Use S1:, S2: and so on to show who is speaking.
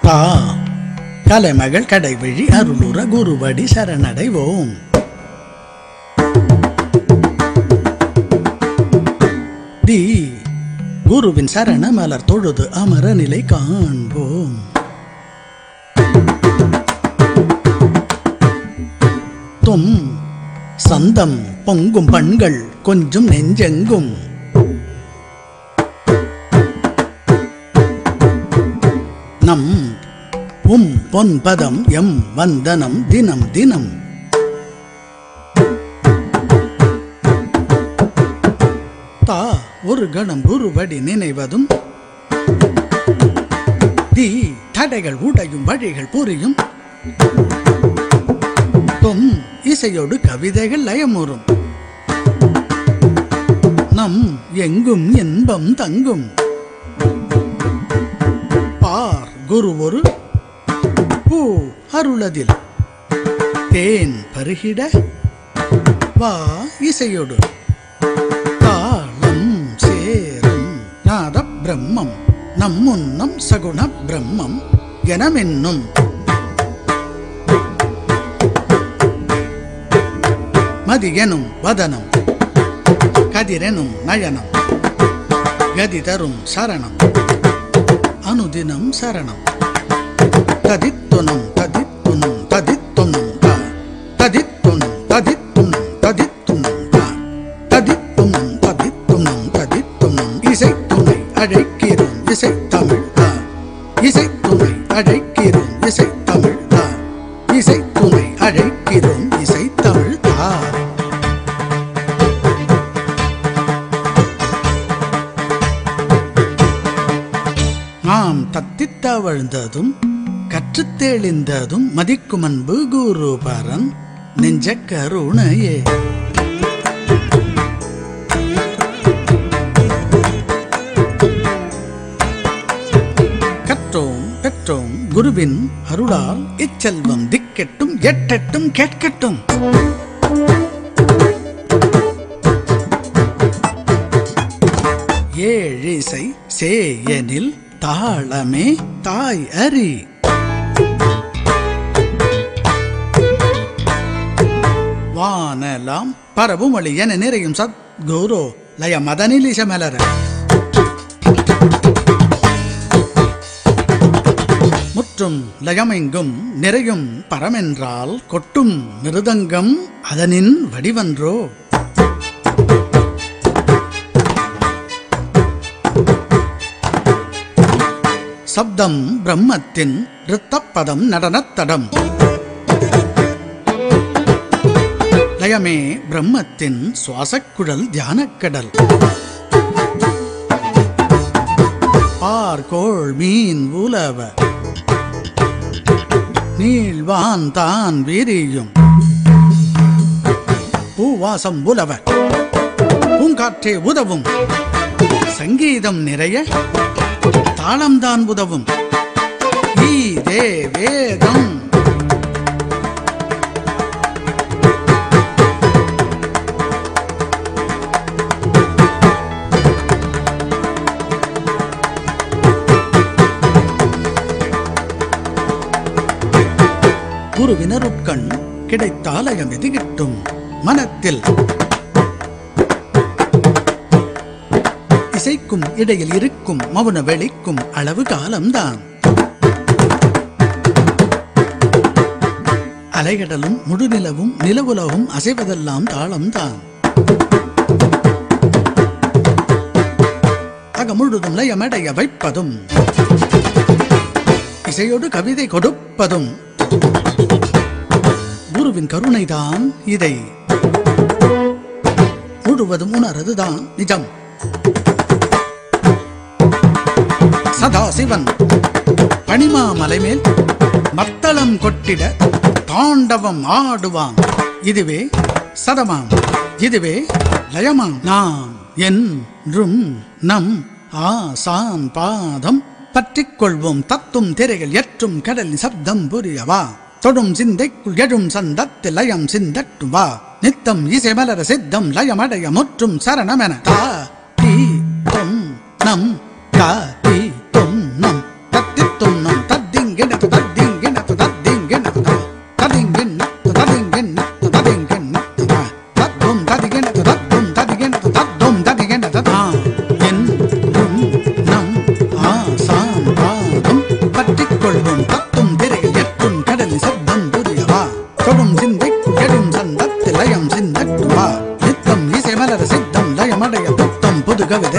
S1: தா கலைமகள் கடைவழி அருளுற குருவடி சரணடைவோம் தி குருவின் சரண மலர் தொழுது அமர நிலை காண்போம் தும் சந்தம் பொங்கும் பண்கள் கொஞ்சம் நெஞ்செங்கும் நம் உம் பொன் பதம் எம் வந்தனம் தினம் தினம் தா ஒரு கணம் குருவடி நினைவதும் தீ தடைகள் உடையும் வழிகள் புரியும் தொம் இசையோடு கவிதைகள் லயமுறும் நம் எங்கும் இன்பம் தங்கும் பார் குரு ஒரு பூ அருளதில் தேன் பருகிட வா இசையோடு தாளம் சேரும் நாத பிரம்மம் நம் முன்னம் சகுண பிரம்மம் எனமென்னும் மதியனும் வதனம் கதிரெனும் நயனம் கதி தரும் சரணம் அனுதினம் சரணம் ததித்துணம் ததித்துணம் ததித்துணம் தா ததித்துணம் ததித்துணம் ததித்துணம் தா ததித்துணம் ததித்துணம் ததித்துணம் இசைத்துணை அழைக்கிறோம் இசை தமிழ் தா இசைத்துணை அழைக்கிறோம் இசை தமிழ் தா இசைத்துணை அழைக்கிறோம் இசை தமிழ் தா நாம் தத்தித் தவழ்ந்ததும் கற்றுத் தெளிந்ததும் மதிக்கும் அன்பு குரு பரன் நெஞ்ச கருணையே கற்றோம் பெற்றோம் குருவின் அருளால் இச்செல்வம் திக்கெட்டும் எட்டெட்டும் கேட்கட்டும் ஏழிசை சேயனில் தாளமே தாய் அறி வானலாம் பரவும் ஒளி என நிறையும் சத்குரு லய மதனிலிச மலர முற்றும் லயமெங்கும் நிறையும் பரமென்றால் கொட்டும் மிருதங்கம் அதனின் வடிவன்றோ சப்தம் பிரம்மத்தின் ரித்தப்பதம் நடனத்தடம் லயமே பிரம்மத்தின் சுவாசக்குழல் தியானக்கடல் பார்கோள் மீன் உலவ நீள்வான் தான் விரியும் பூவாசம் உலவ பூங்காற்றே உதவும் சங்கீதம் நிறைய தாளம்தான் உதவும் ஈதே வேதம் குருவினருட்கண் கிடைத்தாலயம் எது கிட்டும் மனத்தில் இசைக்கும் இடையில் இருக்கும் மௌன வெளிக்கும் அளவு காலம்தான் அலைகடலும் முழுநிலவும் நிலவுலகும் அசைவதெல்லாம் தாளம்தான் அக முழுதும் லயமடைய வைப்பதும் இசையோடு கவிதை கொடுப்பதும் குருவின் கருணைதான் இதை முழுவதும் உணரதுதான் நிஜம் சதாசிவன் பனிமாமலை மேல் மத்தளம் கொட்டிட தாண்டவம் ஆடுவான் இதுவே சதமாம் இதுவே லயமாம் நாம் என்றும் நம் ஆசான் பாதம் பற்றிக் கொள்வோம் தத்தும் திரைகள் எற்றும் கடலின் சப்தம் புரியவா தொடும் சிந்தைக்குள் எழும் சந்தத்தில் லயம் சிந்தட்டும் வா நித்தம் இசை மலர சித்தம் லயமடைய முற்றும் சரணமென தா தி தொம் நம் கா தி தொம் நம் தத்தி தொம் நம் தத்திங்க பகவத